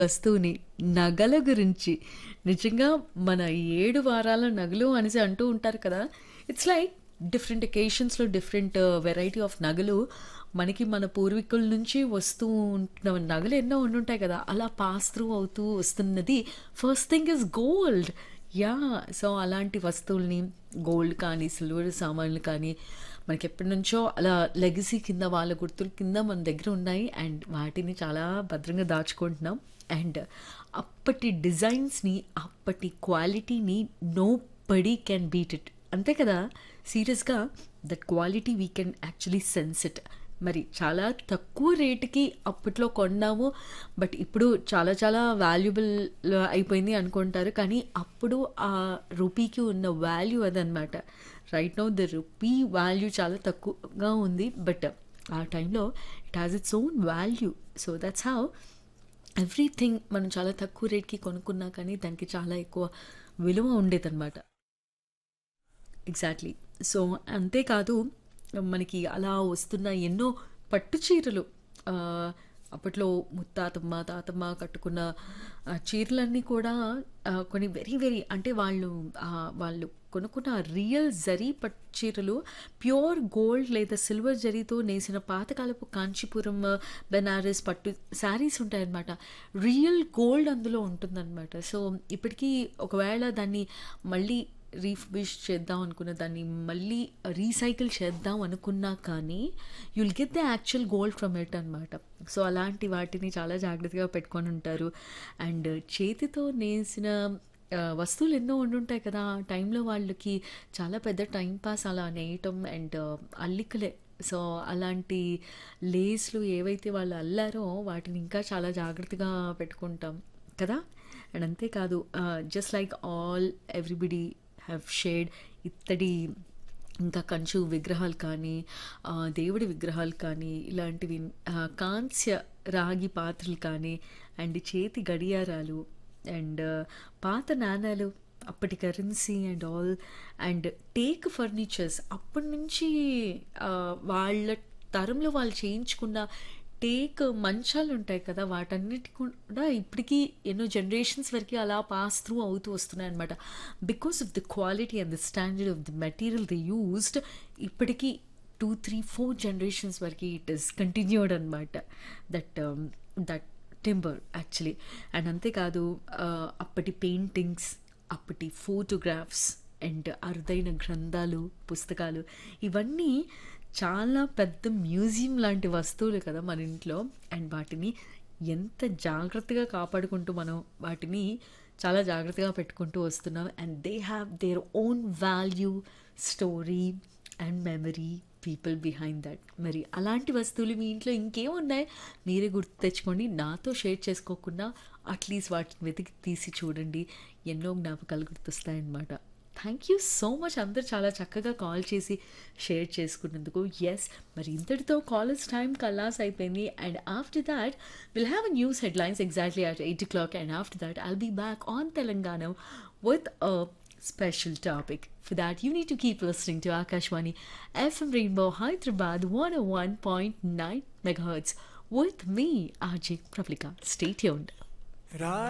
వస్తువుని నగల గురించి నిజంగా మన ఏడు వారాల నగలు అనేసి అంటూ ఉంటారు కదా ఇట్స్ లైక్ డిఫరెంట్ ఎకేషన్స్లో డిఫరెంట్ వెరైటీ ఆఫ్ నగలు మనకి మన పూర్వీకుల నుంచి వస్తూ ఉంటున్న నగలు ఎన్నో ఉండుంటాయి కదా అలా పాస్ త్రూ అవుతూ వస్తున్నది first thing is gold yeah so అలాంటి వస్తువుల్ని గోల్డ్ కానీ సిల్వర్ సామాన్లు కానీ మనకి ఎప్పటి నుంచో అలా లెగసీ కింద వాళ్ళ గుర్తుల కింద మన దగ్గర ఉన్నాయి అండ్ వాటిని చాలా భద్రంగా దాచుకుంటున్నాం అండ్ అప్పటి డిజైన్స్ని అప్పటి క్వాలిటీని nobody can beat it అంతే కదా సీరియస్గా that quality we can actually sense it మరి చాలా తక్కువ రేటుకి అప్పట్లో కొన్నాము బట్ ఇప్పుడు చాలా చాలా వాల్యుబుల్ అయిపోయింది అనుకుంటారు కానీ అప్పుడు ఆ రూపీకి ఉన్న వాల్యూ అదనమాట right now the rupee value చాలా తక్కువగా ఉంది బట్ ఆ టైంలో it has its own value so that's how everything మనం చాలా తక్కువ రేట్కి కొనుక్కున్నా కానీ దానికి చాలా ఎక్కువ విలువ ఉండేదన్నమాట ఎగ్జాక్ట్లీ సో అంతేకాదు మనకి అలా వస్తున్న ఎన్నో పట్టు చీరలు ఆ, అప్పట్లో ముత్తాతమ్మ తాతమ్మ కట్టుకున్న ఆ, చీరలన్నీ కూడా ఆ, కొన్ని వెరీ వెరీ అంటే వాళ్ళు ఆ, వాళ్ళు కొనుక్కున్న రియల్ జరీ పట్టు చీరలు ప్యూర్ గోల్డ్ లేదా సిల్వర్ జరీతో నేసిన పాతకాలపు కాంచీపురం బెనారస్ పట్టు శారీస్ ఉంటాయన్నమాట రియల్ గోల్డ్ అందులో ఉంటుందన్నమాట సో ఇప్పటికీ ఒకవేళ దాన్ని మళ్ళీ రీఫిష్ చేద్దాం అనుకున్న దాన్ని మళ్ళీ రీసైకిల్ చేద్దాం అనుకున్నా కానీ you'll get the actual gold from it అనమాట సో అలాంటి వాటిని చాలా జాగ్రత్తగా పెట్టుకొని ఉంటారు అండ్ చేతితో నేసిన ఆ, వస్తువులు ఎన్నో ఉండుంటాయి కదా ఆ టైంలో వాళ్ళకి చాలా పెద్ద టైం పాస్ అలా నేయటం అండ్ అల్లికలే సో అలాంటి లేస్లు ఏవైతే వాళ్ళు అల్లారో వాటిని ఇంకా చాలా జాగ్రత్తగా పెట్టుకుంటాం కదా అండ్ అంతేకాదు just like all everybody have shade ఇత్తడి ఇంకా కంచు విగ్రహాలు కానీ ఆ, దేవుడి విగ్రహాలు కానీ ఇలాంటివి ఆ, కాంస్య రాగి పాత్రలు కానీ అండ్ చేతి గడియారాలు అండ్ పాత నాణాలు అప్పటి currency and all and teak furnitures అప్పటి నుంచి ఆ, వాళ్ళ తరంలో వాళ్ళు చేయించుకున్న టేక్ మంచాలు ఉంటాయి కదా వాటన్నిటి కూడా ఇప్పటికీ ఎన్నో జనరేషన్స్ వరకు అలా పాస్ త్రూ అవుతూ వస్తున్నాయి అనమాట because of the quality and the standard of the material the used ఇప్పటికీ టూ త్రీ ఫోర్ జనరేషన్స్ వరకు ఇట్ ఇస్ కంటిన్యూడ్ అనమాట that that timber actually and అంతేకాదు ఆ, అప్పటి పెయింటింగ్స్ అప్పటి ఫోటోగ్రాఫ్స్ అండ్ అరుదైన గ్రంథాలు పుస్తకాలు ఇవన్నీ చాలా పెద్ద మ్యూజియం లాంటి వస్తువులు కదా మన ఇంట్లో అండ్ వాటిని ఎంత జాగ్రత్తగా కాపాడుకుంటూ మనం వాటిని చాలా జాగ్రత్తగా పెట్టుకుంటూ వస్తున్నాం and they have their own value story and memory people behind that మరి అలాంటి వస్తువులు మీ ఇంట్లో ఇంకేం ఉన్నాయి మీరే గుర్తు తెచ్చుకోండి నాతో షేర్ చేసుకోకుండా అట్లీస్ట్ వాటిని వెతికి తీసి చూడండి ఎన్నో జ్ఞాపకాలు గుర్తొస్తాయన్నమాట థ్యాంక్ యూ సో మచ్ అందరు చాలా చక్కగా కాల్ చేసి షేర్ చేసుకున్నందుకు ఎస్ మరి ఇంతటితో కాలేజ్ టైం కల్లాస్ అయిపోయింది and after that will have a news headlines exactly at eight o'clock and after that I'll be back on Telangana with a special topic. For that, you need to keep listening to Akashwani FM Rainbow Hyderabad 101.9 megahertz with me, RJ Pravlika. Stay tuned. రా